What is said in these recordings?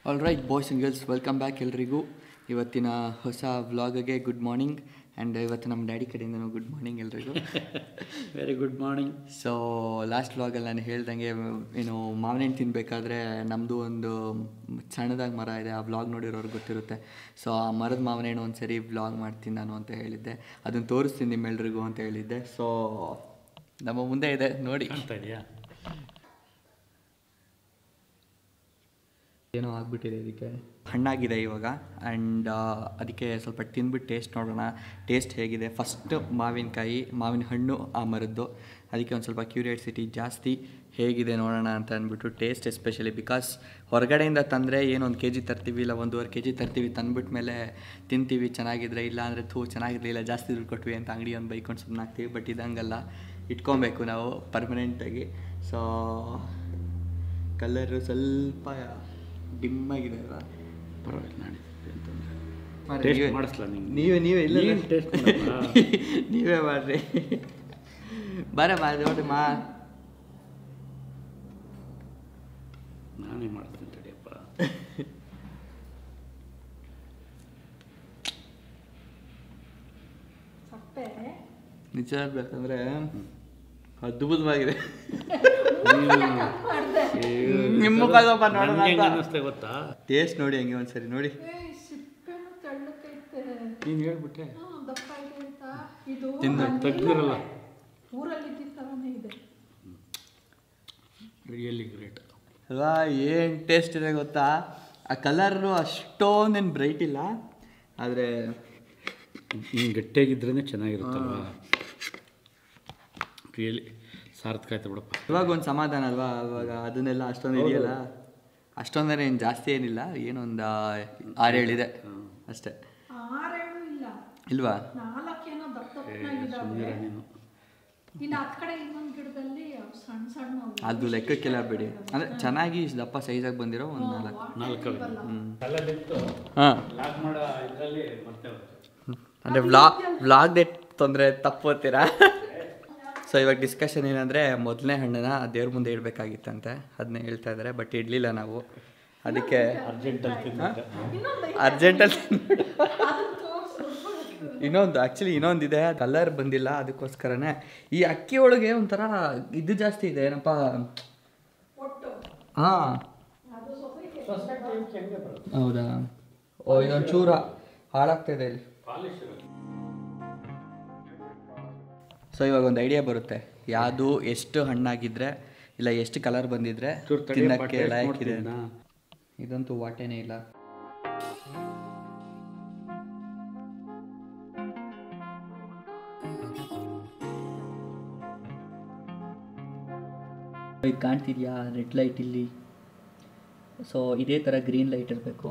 All right boys and girls welcome back ಎಲ್ರಿಗೂ ಇವತ್ತಿನ ಹೊಸ ವ್ಲಾಗ್ಗೆ ಗುಡ್ ಮಾರ್ನಿಂಗ್ ಆ್ಯಂಡ್ ಇವತ್ತು ನಮ್ಮ ಡ್ಯಾಡಿ ಕಡೆಯಿಂದನೂ ಗುಡ್ ಮಾರ್ನಿಂಗ್ ಎಲ್ರಿಗೂ very good morning so last ವ್ಲಾಗಲ್ಲಿ ನಾನು ಹೇಳ್ದಂಗೆ ಏನು ಮಾವಿನ ಹಣ್ಣು ತಿನ್ನಬೇಕಾದ್ರೆ ನಮ್ಮದು ಒಂದು ಸಣ್ಣದಾಗಿ ಮರ ಇದೆ ಆ ವ್ಲಾಗ್ ನೋಡಿರೋರ್ಗೆ ಗೊತ್ತಿರುತ್ತೆ ಸೊ ಆ ಮರದ ಮಾವಿನ ಹಣ್ಣು ಒಂದು ಸರಿ ವ್ಲಾಗ್ ಮಾಡ್ತೀನಿ ನಾನು ಅಂತ ಹೇಳಿದ್ದೆ ಅದನ್ನು ತೋರಿಸ್ತೀನಿ ನಿಮ್ಮೆಲ್ರಿಗೂ ಅಂತ ಹೇಳಿದ್ದೆ ಸೊ ನಮ್ಮ ಮುಂದೆ ಇದೆ ನೋಡಿ ಅಂತ ಇದೆಯಾ ಏನೋ ಆಗ್ಬಿಟ್ಟಿದೆ ಇದಕ್ಕೆ ಹಣ್ಣಾಗಿದೆ ಇವಾಗ ಆ್ಯಂಡ್ ಅದಕ್ಕೆ ಸ್ವಲ್ಪ ತಿಂದ್ಬಿಟ್ಟು ಟೇಸ್ಟ್ ನೋಡೋಣ ಟೇಸ್ಟ್ ಹೇಗಿದೆ ಫಸ್ಟ್ ಮಾವಿನಕಾಯಿ ಮಾವಿನ ಹಣ್ಣು ಆ ಮರದ್ದು ಅದಕ್ಕೆ ಒಂದು ಸ್ವಲ್ಪ ಕ್ಯೂರಿಯಾಸಿಟಿ ಜಾಸ್ತಿ ಹೇಗಿದೆ ನೋಡೋಣ ಅಂತ ಅಂದ್ಬಿಟ್ಟು ಟೇಸ್ಟ್ ಎಸ್ಪೆಷಲಿ ಬಿಕಾಸ್ ಹೊರಗಡೆಯಿಂದ ತಂದರೆ ಏನೊಂದು ಕೆ ಜಿ ತರ್ತೀವಿ ಇಲ್ಲ ಒಂದೂವರೆ ಕೆ ಜಿ ತರ್ತೀವಿ ತಂದ್ಬಿಟ್ಟ ಮೇಲೆ ತಿಂತೀವಿ ಚೆನ್ನಾಗಿದ್ರೆ ಇಲ್ಲ ಅಂದರೆ ಥೂ ಚೆನ್ನಾಗಿರಲಿಲ್ಲ ಜಾಸ್ತಿ ದುಡ್ಡು ಕೊಟ್ವಿ ಅಂತ ಅಂಗಡಿ ಒಂದು ಬೈಕೊಂಡು ಸುಮ್ಮನೆ ಹಾಕ್ತೀವಿ ಬಟ್ ಇದಂಗಲ್ಲ ಇಟ್ಕೊಬೇಕು ನಾವು ಪರ್ಮನೆಂಟಾಗಿ ಸೊ ಕಲರು ಸ್ವಲ್ಪ ಡಿಮ್ ಆಗಿದೆ ಅಲ್ವಾ ಪರವಾಗಿಲ್ಲ ನಾಡಿ ಅಂತಂದ್ರೆ ಮಾರ್ರೆ, ಟೇಸ್ಟ್ ನೀವೇ- ಮಾಡಿಸ್ಲಾ ನಿಂಗೆ ನೀವೇ ನೀವೇ ಇಲ್ಲ ನೀನ್ taste ಮಾಡಲ್ವಾ? ನೀವೇ ಮಾಡ್ರಿ ಬರ ಬಾ ನೋಡಿ ಮಾ ನಾನೇ ಮಾಡ್ತೀನಿ ತಡಿಯಪ್ಪ ಸಪ್ಪೆ ನಿಜ ಹೇಳ್ಬೇಕಂದ್ರೆ ಅದ್ಭುತವಾಗಿದೆ ನಿಮ್ಮ ಮುಖ ಸ್ವಲ್ಪ ನೋಡೋಣ ನನ್ಗೆ ಹೆಂಗ್ ಅಂತ. ಅನ್ನಿಸ್ತೆ ಗೊತ್ತಾ ಟೇಸ್ಟ್ ನೋಡಿ ಹಂಗೆ ಒಂದ್ಸರಿ ನೋಡಿ ಏಯ್ ಸಿಪ್ಪೆನು ತೆಳ್ಳಕೈತೆ ನೀನು ಹೇಳ್ಬಿಟ್ಟೆ ಹಾ, ದಪ್ಪ ಇದೆ ಅಂತ ಇದು ತಿಂದು ನನ್ಗೆ ತೆಗ್ದಿರಲ್ಲ. ಊರಲ್ಲಿ ಇದ್ದಿದ್ದ ಥರನೇ ಇದೆ ರಿಯಲಿ ಗ್ರೇಟ್ ಅಲ್ವಾ ಏನು ಟೇಸ್ಟ್ ಇದೆ ಗೊತ್ತಾ ಆ ಕಲರು ಅಷ್ಟೊಂದೇನು ಬ್ರೈಟ್ ಇಲ್ಲ ಆದರೆ ನೀನು ಗಟ್ಟಿಯಾಗಿದ್ರೇ ಚೆನ್ನಾಗಿರುತ್ತಲ್ವಾ ರಿಯಲಿ ಸಾರ್ಥಕ ಆಯ್ತು ಬಿಡಪ್ಪ ಇವಾಗ ಒಂದು ಸಮಾಧಾನ ಅಲ್ವಾ ಇವಾಗ ಅದನ್ನೆಲ್ಲ ಅಷ್ಟೊಂದು ಇದೆಯಲ್ಲ ಅಷ್ಟೊಂದರೆ ಏನು ಜಾಸ್ತಿ ಏನಿಲ್ಲ ಏನೊಂದು ಆರೇಳಿದೆ ಅಷ್ಟೇ ಆರೇಳು ಇಲ್ಲ ಇಲ್ವಾ ನಾಲ್ಕೇನೋ ದಪ್ಪ ದಪ್ಪನಾಗಿದ್ದಾವೆ ನೀನು ಇನ್ನು ಹತ್ ಕಡೆ ಇನ್ನೊಂದು ಗಿಡದಲ್ಲಿ ಅವು ಸಣ್ಣ ಸಣ್ಣ ಅವು. ಅದು ಲೆಕ್ಕಕ್ಕೆಲ್ಲ ಬಿಡಿ ಅಂದರೆ ಚೆನ್ನಾಗಿ ಇಷ್ಟ್ ದಪ್ಪ ಸೈಜಾಗಿ ಬಂದಿರೋ ಒಂದು ನಾಲ್ಕು ನಾಲ್ಕವೆ ಬಲ್ಲ. ಹಾಂ ಲಾಕ್ ಮಾಡೋ ಇದರಲ್ಲಿ ಬರ್ತೇವೆ ಅಂದರೆ ವ್ಲಾಗ್ ವ್ಲಾಗ್ದೆ ತೊಂದರೆ ತಪ್ಪೋತೀರಾ ಸೊ ಇವಾಗ ಡಿಸ್ಕಷನ್ ಏನಂದರೆ ಮೊದಲನೇ ಹಣ್ಣನ್ನ ದೇವ್ರ ಮುಂದೆ ಇಡಬೇಕಾಗಿತ್ತಂತೆ ಅದನ್ನೇ ಹೇಳ್ತಾ ಇದ್ದಾರೆ ಬಟ್ ಇಡಲಿಲ್ಲ ನಾವು ಅದಕ್ಕೆ ಅರ್ಜೆಂಟಲ್ಲಿ ತಿಂದ್ರೆ ಇನ್ನೊಂದು ಐತೆ. ಅರ್ಜೆಂಟಲ್ಲಿ ಅದನ್ನ ತೋರ್ಸು. ಇನ್ನೊಂದು ಆ್ಯಕ್ಚುಲಿ ಇನ್ನೊಂದಿದೆ ಕಲರ್ ಬಂದಿಲ್ಲ ಅದಕ್ಕೋಸ್ಕರನೇ ಈ ಅಕ್ಕಿ ಒಳಗೆ ಒಂಥರ ಇದು ಜಾಸ್ತಿ ಇದೆ ಏನಪ್ಪ ಒಟ್ಟು ಹಾಂ ಅದು ಸೊಸೈಟಿ ಹೌದಾ ಓ ಇದೊಂದು ಚೂರ ಹಾಳಾಗ್ತಾ ಇದೆ ಇಲ್ಲಿ ಸೊ ಇವಾಗ ಒಂದು ಐಡಿಯಾ ಬರುತ್ತೆ ಯಾವುದು ಎಷ್ಟು ಹಣ್ಣಾಗಿದ್ರೆ ಇಲ್ಲ ಎಷ್ಟು ಕಲರ್ ಬಂದಿದ್ರೆ ಚೂರು ತಡಿಯಪ್ಪ, ತಿನ್ನಕ್ಕೆ taste ಲಾಯಕ್ಕಿದೆ ನೋಡ್ತೀನಾ? ಇದಂತೂ ವಾಟೇನೇ ಇಲ್ಲ ಇದು ಕಾಣ್ತಿದ್ಯಾ ರೆಡ್ ಲೈಟ್ ಇಲ್ಲಿ ಸೊ ಇದೇ ಥರ ಗ್ರೀನ್ ಲೈಟ್ ಇರಬೇಕು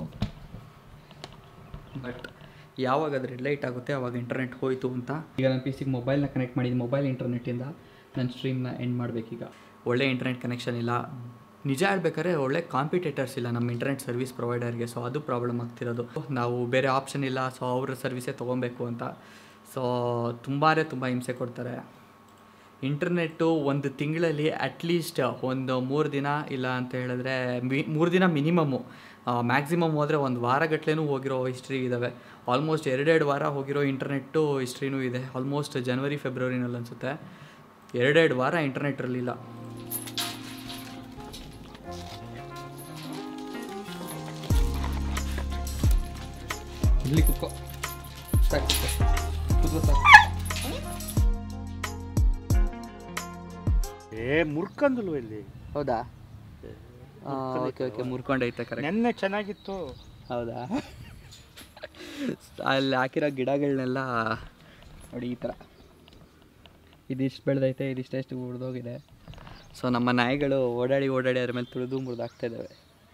ಬಟ್ ಯಾವಾಗ ಅದು ರೆಡ್ ಲೈಟ್ ಆಗುತ್ತೆ ಅವಾಗ ಇಂಟರ್ನೆಟ್ ಹೋಯಿತು ಅಂತ ಈಗ ನನ್ನ ಪಿ ಸಿಗೆ ಮೊಬೈಲ್ನ ಕನೆಕ್ಟ್ ಮಾಡಿದ್ದು ಮೊಬೈಲ್ ಇಂಟರ್ನೆಟ್ಟಿಂದ ನನ್ನ ಸ್ಟ್ರೀಮ್ನ ಎಂಡ್ ಮಾಡಬೇಕೀಗ ಒಳ್ಳೆ ಇಂಟರ್ನೆಟ್ ಕನೆಕ್ಷನ್ ಇಲ್ಲ ನಿಜ ಹೇಳ್ಬೇಕಾದ್ರೆ ಒಳ್ಳೆ ಕಾಂಪಿಟೇಟರ್ಸ್ ಇಲ್ಲ ನಮ್ಮ ಇಂಟರ್ನೆಟ್ ಸರ್ವಿಸ್ ಪ್ರೊವೈಡರ್ಗೆ ಸೊ ಅದು ಪ್ರಾಬ್ಲಮ್ ಆಗ್ತಿರೋದು ನಾವು ಬೇರೆ ಆಪ್ಷನ್ ಇಲ್ಲ ಸೊ ಅವ್ರ ಸರ್ವಿಸೇ ತೊಗೊಬೇಕು ಅಂತ ಸೊ ತುಂಬಾ ತುಂಬ ಹಿಂಸೆ ಕೊಡ್ತಾರೆ ಇಂಟರ್ನೆಟ್ಟು ಒಂದು ತಿಂಗಳಲ್ಲಿ ಅಟ್ಲೀಸ್ಟ್ ಒಂದು ಮೂರು ದಿನ ಇಲ್ಲ ಅಂತ ಹೇಳಿದ್ರೆ ಮಿ ಮೂರು ದಿನ ಮಿನಿಮಮ್ಮು ಮ್ಯಾಕ್ಸಿಮಮ್ ಹೋದರೆ ಒಂದು ವಾರಗಟ್ಲೆನೂ ಹೋಗಿರೋ ಹಿಸ್ಟ್ರಿ ಇದ್ದಾವೆ ಆಲ್ಮೋಸ್ಟ್ ಎರಡೆರಡು ವಾರ ಹೋಗಿರೋ ಇಂಟರ್ನೆಟ್ಟು ಹಿಸ್ಟ್ರಿನೂ ಇದೆ ಆಲ್ಮೋಸ್ಟ್ ಜನವರಿ ಫೆಬ್ರವರಿನಲ್ಲಿ ಅನಿಸುತ್ತೆ ಎರಡೆರಡು ವಾರ ಇಂಟರ್ನೆಟ್ ಇರಲಿಲ್ಲ ಇಲ್ಲಿ ಕುತ್ಕೋ ಸಾಕು ಕುತ್ಕೋ ಸಾಕು ಏ ಮುರ್ಕಂದಲ್ವ ಇಲ್ಲಿ ಹೌದಾ ಓಕೆ ಓಕೆ ಮುರ್ಕೊಂಡೈತೆ ಕರೆಕ್ಟ್ ನೆನ್ನೆ ಚೆನ್ನಾಗಿತ್ತು ಹೌದಾ ಅಲ್ಲಿ ಹಾಕಿರೋ ಗಿಡಗಳನ್ನೆಲ್ಲ ನೋಡಿ ಈ ಥರ ಇದಿಷ್ಟು ಬೆಳೆದೈತೆ ಇದಿಷ್ಟೆಷ್ಟು ಉಳಿದೋಗಿದೆ ಸೊ ನಮ್ಮ ನಾಯಿಗಳು ಓಡಾಡಿ ಓಡಾಡಿ ಅದ್ರ ಮೇಲೆ ತುಳಿದು ಮುರಿದಾಗ್ತಾ ಇದ್ದಾವೆ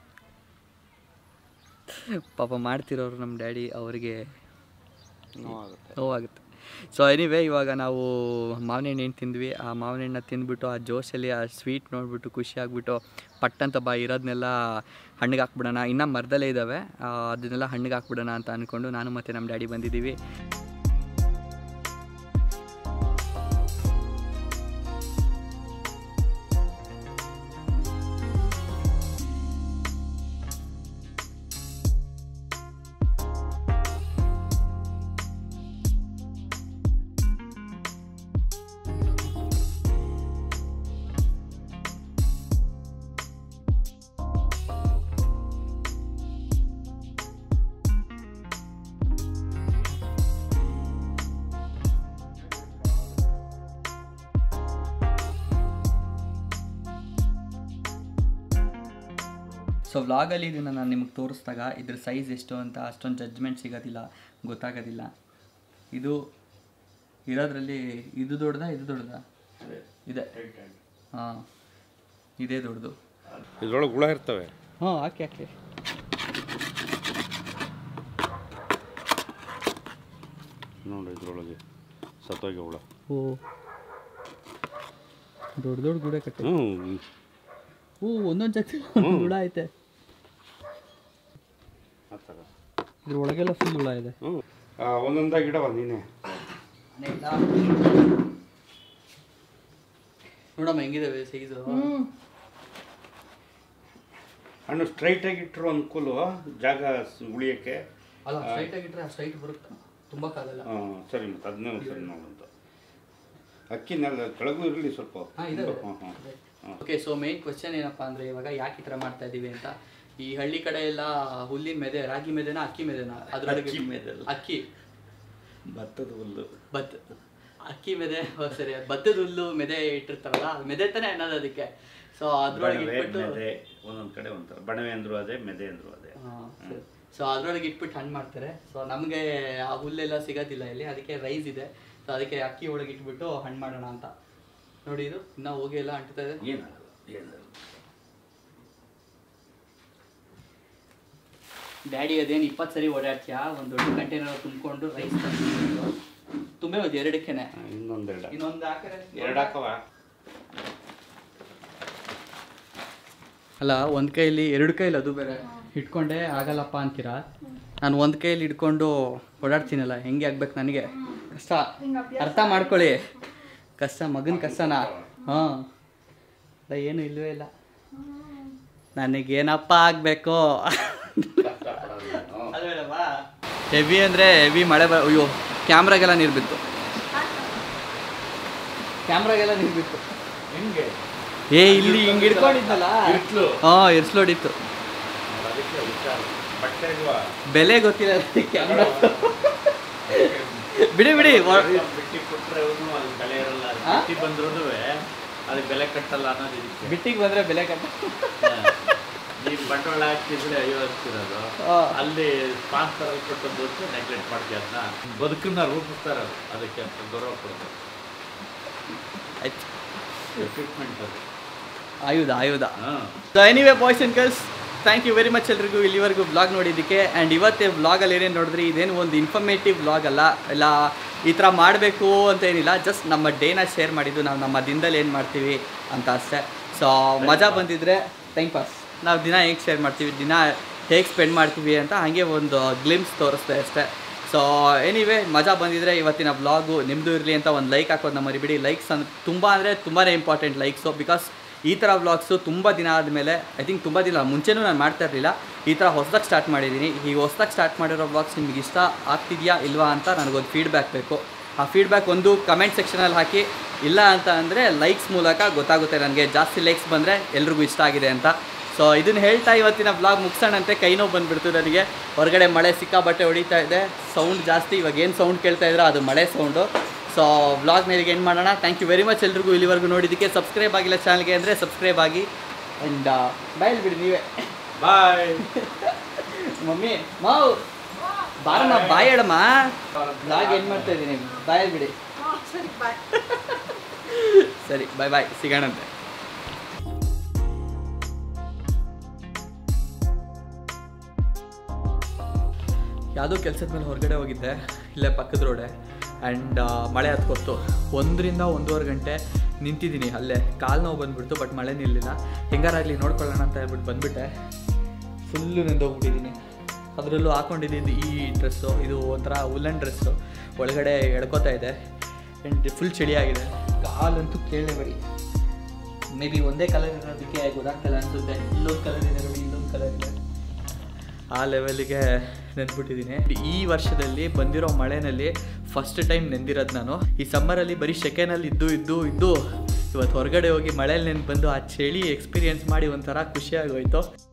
ಪಾಪ ಮಾಡ್ತಿರೋರು ನಮ್ಮ ಡ್ಯಾಡಿ ಅವರಿಗೆ ನೋವಾಗುತ್ತೆ ನೋವಾಗುತ್ತೆ ಸೊ ಎನಿವೇ ಇವಾಗ ನಾವು ಮಾವಿನ ಹಣ್ಣು ಏನು ತಿಂದ್ವಿ ಆ ಮಾವಿನ ಹಣ್ಣನ್ನ ತಿಂದ್ಬಿಟ್ಟು ಆ ಜೋಶಲ್ಲಿ ಆ ಸ್ವೀಟ್ ನೋಡಿಬಿಟ್ಟು ಖುಷಿ ಆಗಿಬಿಟ್ಟು ಪಟ್ಟಂತ ಬಾ ಇರೋದನ್ನೆಲ್ಲ ಹಣ್ಣಿಗೆ ಹಾಕ್ಬಿಡೋಣ ಇನ್ನೂ ಮರದಲ್ಲೇ ಇದ್ದಾವೆ ಆ, ಅದನ್ನೆಲ್ಲ ಹಣ್ಣಿಗೆ ಹಾಕ್ಬಿಡೋಣ ಅಂತ ಅಂದ್ಕೊಂಡು ನಾನು ಮತ್ತು ನಮ್ಮ ಡ್ಯಾಡಿ ಬಂದಿದ್ದೀವಿ ಸೊ ವ್ಲಾಗಲ್ಲಿ ಇದನ್ನು ನಾನು ನಿಮಗೆ ತೋರಿಸಿದಾಗ ಇದ್ರ ಸೈಜ್ ಎಷ್ಟು ಅಂತ ಅಷ್ಟೊಂದು ಜಡ್ಜ್ಮೆಂಟ್ ಸಿಗೋದಿಲ್ಲ ಗೊತ್ತಾಗೋದಿಲ್ಲ ಇದು ಇರೋದ್ರಲ್ಲಿ ಇದು ದೊಡ್ಡದಾ ಇದು ದೊಡ್ಡದಾ ಇದೆ ಹಾಂ ಇದೇ ದೊಡ್ಡದು ಇದ್ರೊಳಗೆ ಹುಳ ಇರ್ತವೆ ಹಾಂ ಹಾಕಿ ಹಾಕಿ ನೋಡಿ ಇದ್ರೊಳಗೆ ಸತ್ತೋಗಿ ಹುಳ ಓ ದೊಡ್ಡ ದೊಡ್ಡ ಗುಡೆ ಕಟ್ಟಿ ಹ್ಞೂ ಓ ಒಂದೊಂದು ಜೊತೆ ಹುಳ ಐತೆ ಆ ಥರ ಇದ್ರ ಒಳಗೆಲ್ಲ ಫುಲ್ ಹುಳ ಇದೆ ಹ್ಞೂ ಒಂದೊಂದಾಗಿ ಇಡವ ನೀನೆ ನೋಡಮ್ಮ ಹೆಂಗಿದಾವೆ ಸೈಜು ಹಣ್ಣು ಸ್ಟ್ರೈಟಾಗಿ ಇಟ್ಟರು ಅನುಕೂಲ ಜಾಗ ಸ್- ಉಳಿಯೋಕ್ಕೆ ಅಲ್ಲ ಸ್ಟ್ರೈಟ್ ಆಗಿಟ್ರೆ ಸ್ಟ್ರೈಟ್ ಬರುತ್ತೆ ತುಂಬಕ್ಕಾಗಲ್ಲ ಹಾಂ ಸರಿ ಮತ್ತು ಅದನ್ನೇ ಒಂದು ಸರಿ ನೋಡಂತ ಅಕ್ಕಿನೆಲ್ಲ ಕೆಳಗೂ ಇರಲಿ ಸ್ವಲ್ಪ ಹಾಂ ಇದೆ ಹಾಂ ಹಾಂ ಓಕೆ ಸೊ ಮೇನ್ ಕ್ವಶನ್ ಏನಪ್ಪ ಅಂದರೆ ಇವಾಗ ಯಾಕೆ ಈ ಥರ ಮಾಡ್ತಾ ಇದ್ದೀವಿ ಅಂತ ಈ ಹಳ್ಳಿ ಕಡೆ ಎಲ್ಲ ಹುಲ್ಲಿನ ಮೆದೆ ರಾಗಿ ಮೆದೆನಾ ಅಕ್ಕಿ ಮೆದೆನಾ ಅದ್ರೊಳಗೆ ಅಕ್ಕಿ ಮೆದೆ ಅಲ್ಲ. ಅಕ್ಕಿ ಭತ್ತದ ಹುಲ್ಲು ಭತ್ತ ಅಕ್ಕಿ ಮೆದೆ ಓ, ಸರಿ ಭತ್ತದ ಹುಲ್ಲು ಮೆದೆ ಇಟ್ಟಿರ್ತಾರಲ್ಲ ಅದು ಮೆದೆ ತಾನೇ ಅನ್ನೋದು ಅದಕ್ಕೆ ಸೊ ಅದ್ರೊಳಗೆ ಬಣವೆ ಇಟ್ಬಿಟ್ಟು ಮೆದೆ ಒಂದೊಂದು ಕಡೆ ಒಂಥರ ಬಣವೆ ಅಂದ್ರು ಅದೇ ಮೆದೆ ಅಂದ್ರು ಅದೇ ಸೊ ಅದ್ರೊಳಗೆ ಇಟ್ಬಿಟ್ಟು ಹಣ್ಣು ಮಾಡ್ತಾರೆ ಸೊ ನಮಗೆ ಆ ಹುಲ್ಲೆಲ್ಲ ಸಿಗೋದಿಲ್ಲ ಇಲ್ಲಿ ಅದಕ್ಕೆ ರೈಸ್ ಇದೆ ಸೊ ಅದಕ್ಕೆ ಅಕ್ಕಿ ಒಳಗೆ ಇಟ್ಬಿಟ್ಟು ಹಣ್ಣು ಮಾಡೋಣ ಅಂತ ನೋಡಿ ಇದು ಇನ್ನೂ ಹೋಗಿ ಎಲ್ಲ ಅಂಟ್ತಾ ಇದೆ ಏನಾಗಲ್ಲ ಏನಾಗಲ್ಲ ಡ್ಯಾಡಿ ಅದೇನು ಇಪ್ಪತ್ತು ಸರಿ ಓಡಾಡ್ತೀಯಾ ಒಂದು ದೊಡ್ಡ ಕಂಟೈನರ್ ತುಂಬಿಕೊಂಡು ರೈಸ್ ತುಂಬೆ ಒಂದು ಎರಡಕ್ಕೇನೆ ಹಾ, ಇನ್ನೊಂದೆರಡ ಇನ್ನೊಂದು ಹಾಕಿದ್ರೆ ಎರಡು ಹಾಕವ ಅಲ್ಲ ಒಂದು ಕೈಲಿ ಎರಡು ಕೈಲಿ ಅದು ಬೇರೆ ಇಟ್ಕೊಂಡೆ ಆಗಲ್ಲಪ್ಪ ಅಂತೀರಾ ನಾನು ಒಂದು ಕೈಲಿ ಹಿಡ್ಕೊಂಡು ಓಡಾಡ್ತೀನಲ್ಲ ಹೆಂಗೆ ಆಗ್ಬೇಕು ನನಗೆ ಕಷ್ಟ ಅರ್ಥ ಮಾಡ್ಕೊಳ್ಳಿ ಕಷ್ಟ ಮಗನ ಕಷ್ಟನಾ ಹಾಂ ಅಲ್ಲ ಏನು ಇಲ್ಲವೇ ಇಲ್ಲ ನನಗೇನಪ್ಪ ಆಗಬೇಕು ಹೆವಿ ಅಂದರೆ ಹೆವಿ ಮಳೆ ಬ ಅಯ್ಯೋ ಕ್ಯಾಮ್ರಾಗೆಲ್ಲ ನೀರು ಬಿತ್ತು ಕ್ಯಾಮ್ರಾಗೆಲ್ಲ ನೀರು ಬಿತ್ತು ಹೆಂಗೆ ಏ ಇಲ್ಲಿ ಹಿಂಗೆ ಹಿಡ್ಕೊಂಡಿದ್ನಲ್ಲ ಇಟ್ಲು ಹಾಂ ಇರ್ಸ್ಲೋಡಿತ್ತು ಅದಕ್ಕೆ ವಿಚಾರ ಬಟ್ಟೆ ಇಲ್ವಾ ಬೆಲೆ ಗೊತ್ತಿಲ್ಲ ಕ್ಯಾಮ್ರಾ ಬಿಡಿ ಬಿಡಿ ವ- ಬಿಟ್ಟಿ ಕೊಟ್ರೆ ಅವ್ನು ಅಲ್ಲಿ ಬೆಲೆ ಇರಲ್ಲ ಆ? ಬಿಟ್ಟಿ ಬಂದ್ರೂ ಅದಕ್ಕೆ ಬೆಲೆ ಕಟ್ಟಲ್ಲ ಅನ್ನೋದು ಇದಕ್ಕೆ ಬಿಟ್ಟಿಗೆ ಬಂದ್ರೆ ಬೆಲೆ ಕಟ್ಟ ನೀನು ಬಂಡವಾಳ ಹಾಕಿದ್ರೆ ಐವತ್ತಿರೋದು ಆ. ಅಲ್ಲಿ ಸ್ಪಾನ್ಸರ್ ಕೊಟ್ಟದ್ದು ನೆಗ್ಲೆಕ್ಟ್ ಮಾಡ್ತೀಯ ಅದನ್ನ ಬದುಕನ್ನ ರೂಪಿಸ್ತಾರ ಅದಕ್ಕೆ ಅಂತ ಗೌರವ ಕೊಡ್ತಾರೆ ಆಯ್ತು ಟ್ರೀಟ್ಮೆಂಟ್ ಅದು ಆಯುಧ ಆಯುಧ ಹಾಂ so anyway boys and girls thank you very much ಎಲ್ರಿಗೂ ಇಲ್ಲಿವರೆಗೂ ವ್ಲಾಗ್ ನೋಡಿದ್ದಕ್ಕೆ ಆ್ಯಂಡ್ ಇವತ್ತೇ ವ್ಲಾಗಲ್ಲಿ ಏನೇನು ನೋಡಿದ್ರಿ ಇದೇನು ಒಂದು ಇನ್ಫಾರ್ಮೇಟಿವ್ ವ್ಲಾಗ್ ಅಲ್ಲ ಇಲ್ಲ ಈ ಥರ ಮಾಡಬೇಕು ಅಂತ ಏನಿಲ್ಲ ಜಸ್ಟ್ ನಮ್ಮ ಡೇನ ಶೇರ್ ಮಾಡಿದ್ದು ನಾವು ನಮ್ಮ ದಿನದಲ್ಲಿ ಏನು ಮಾಡ್ತೀವಿ ಅಂತ ಅಷ್ಟೇ ಸೊ ಮಜಾ ಬಂದಿದ್ರೆ ಟೈಮ್ ಪಾಸ್ ನಾವು ದಿನ ಹೇಗೆ ಶೇರ್ ಮಾಡ್ತೀವಿ ದಿನ ಹೇಗೆ ಸ್ಪೆಂಡ್ ಮಾಡ್ತೀವಿ ಅಂತ ಹಾಗೆ ಒಂದು ಗ್ಲಿಮ್ಸ್ ತೋರಿಸ್ದೆ ಅಷ್ಟೇ ಸೊ ಎನಿವೇ ಮಜಾ ಬಂದಿದ್ರೆ ಇವತ್ತಿನ ವ್ಲಾಗು ನಿಮ್ಮದು ಇರಲಿ ಅಂತ ಒಂದು ಲೈಕ್ ಹಾಕೋದನ್ನ ಮರಿಬಿಡಿ ಲೈಕ್ಸ್ ಅಂದ್ರೆ ತುಂಬ ಅಂದರೆ ತುಂಬಾ ಇಂಪಾರ್ಟೆಂಟ್ ಲೈಕ್ಸು ಬಿಕಾಸ್ ಈ ಥರ ವ್ಲಾಗ್ಸು ತುಂಬ ದಿನ ಆದಮೇಲೆ ಐ ಥಿಂಕ್ ತುಂಬ ದಿನ ಮುಂಚೆನೂ ನಾನು ಮಾಡ್ತಾ ಇರಲಿಲ್ಲ ಈ ಥರ ಹೊಸದಾಗಿ ಸ್ಟಾರ್ಟ್ ಮಾಡಿದ್ದೀನಿ ಈ ಹೊಸದಾಗಿ ಸ್ಟಾರ್ಟ್ ಮಾಡಿರೋ ವ್ಲಾಗ್ಸ್ ನಿಮ್ಗೆ ಇಷ್ಟ ಆಗ್ತಿದೆಯಾ ಇಲ್ವಾ ಅಂತ ನನಗೊಂದು ಫೀಡ್ಬ್ಯಾಕ್ ಬೇಕು ಆ ಫೀಡ್ಬ್ಯಾಕ್ ಒಂದು ಕಮೆಂಟ್ ಸೆಕ್ಷನಲ್ಲಿ ಹಾಕಿ ಇಲ್ಲ ಅಂತ ಅಂದರೆ ಲೈಕ್ಸ್ ಮೂಲಕ ಗೊತ್ತಾಗುತ್ತೆ ನನಗೆ ಜಾಸ್ತಿ ಲೈಕ್ಸ್ ಬಂದರೆ ಎಲ್ರಿಗೂ ಇಷ್ಟ ಆಗಿದೆ ಅಂತ ಸೊ ಇದನ್ನು ಹೇಳ್ತಾ ಇವತ್ತಿನ ವ್ಲಾಗ್ ಮುಗಿಸೋಣಂತೆ ಕೈ ನೋವು ಬಂದುಬಿಡ್ತು ನನಗೆ ಹೊರಗಡೆ ಮಳೆ ಸಿಕ್ಕಾಬಟ್ಟೆ ಹೊಡಿತಾ ಇದೆ ಸೌಂಡ್ ಜಾಸ್ತಿ ಇವಾಗ ಏನು ಸೌಂಡ್ ಕೇಳ್ತಾ ಇದ್ರೋ ಅದು ಮಳೆ ಸೌಂಡು ಸೊ ವ್ಲಾಗ್ ಮೇಲೆ ಏನು ಮಾಡೋಣ ಥ್ಯಾಂಕ್ ಯು ವೆರಿ ಮಚ್ ಎಲ್ರಿಗೂ ಇಲ್ಲಿವರೆಗೂ ನೋಡಿದ್ದಕ್ಕೆ ಸಬ್ಸ್ಕ್ರೈಬ್ ಆಗಿಲ್ಲ ಚಾನಲ್ಗೆ ಅಂದರೆ ಸಬ್ಸ್ಕ್ರೈಬ್ ಆಗಿ ಆ್ಯಂಡ್ ಬಾಯಲ್ಲಿ ಬಿಡಿ ನೀವೇ ಬಾಯ್ ಮಮ್ಮಿ ಮಾವು ಬಾರಮ್ಮ ಬಾಯ್ ಹೇಳಮ್ಮ ಬ್ಲಾಗ್ ಏನು ಮಾಡ್ತಾ ಇದ್ದೀನಿ ಬಾಯಲ್ಲಿ ಬಿಡಿ ಸರಿ ಬಾಯ್ ಸರಿ ಬಾಯ್ ಬಾಯ್ ಸಿಗೋಣಂತೆ ಯಾವುದೋ ಕೆಲಸದ ಮೇಲೆ ಹೊರಗಡೆ ಹೋಗಿದ್ದೆ ಇಲ್ಲೇ ಪಕ್ಕದ ರೋಡೆ ಆ್ಯಂಡ್ ಮಳೆ ಹತ್ಕೊತ್ತು ಒಂದರಿಂದ ಒಂದೂವರೆ ಗಂಟೆ ನಿಂತಿದ್ದೀನಿ ಅಲ್ಲೇ ಕಾಲು ನೋವು ಬಂದುಬಿಡ್ತು ಬಟ್ ಮಳೆ ನಿಲ್ಲಿಲ್ಲ ಹೆಂಗಾರಾಗಲಿ ನೋಡ್ಕೊಳ್ಳೋಣ ಅಂತ ಹೇಳ್ಬಿಟ್ಟು ಬಂದುಬಿಟ್ಟೆ ಫುಲ್ಲು ನೆಂದೋಗ್ಬಿಟ್ಟಿದ್ದೀನಿ ಅದರಲ್ಲೂ ಹಾಕೊಂಡಿದ್ದು ಈ ಡ್ರೆಸ್ಸು ಇದು ಒಂಥರ ಉಲ್ಲನ್ ಡ್ರೆಸ್ಸು ಒಳಗಡೆ ಎಳ್ಕೊತಾ ಇದೆ ಆ್ಯಂಡ್ ಫುಲ್ ಚಳಿಯಾಗಿದೆ ಕಾಲಂತೂ ಕೇಳಲೇ ಬರೀ ಮೇ ಬಿ ಒಂದೇ ಕಲರ್ ಇರೋದಕ್ಕೆ ಗೊತ್ತಾಗ್ತಿಲ್ಲ ಅನಿಸುತ್ತೆ ಇಲ್ಲೊಂದು ಕಲರ್ ಇದೆ ನೋಡಿ ಇಲ್ಲೊಂದು ಕಲರ್ ಇದೆ ಆ ಲೆವೆಲ್ಗೆ ನೆಂದ್ಬಿಟ್ಟಿದ್ದೀನಿ ಈ ವರ್ಷದಲ್ಲಿ ಬಂದಿರೋ ಮಳೆನಲ್ಲಿ ಫಸ್ಟ್ ಟೈಮ್ ನೆಂದಿರೋದು ನಾನು ಈ ಸಮ್ಮರಲ್ಲಿ ಬರೀ ಸೆಕೆನಲ್ಲಿ ಇದ್ದು ಇದ್ದು ಇದ್ದು ಇವತ್ತು ಹೊರಗಡೆ ಹೋಗಿ ಮಳೇಲಿ ನೆಂದು ಬಂದು ಆ ಚಳಿ ಎಕ್ಸ್ಪೀರಿಯೆನ್ಸ್ ಮಾಡಿ ಒಂಥರ ಖುಷಿಯಾಗೋಯ್ತು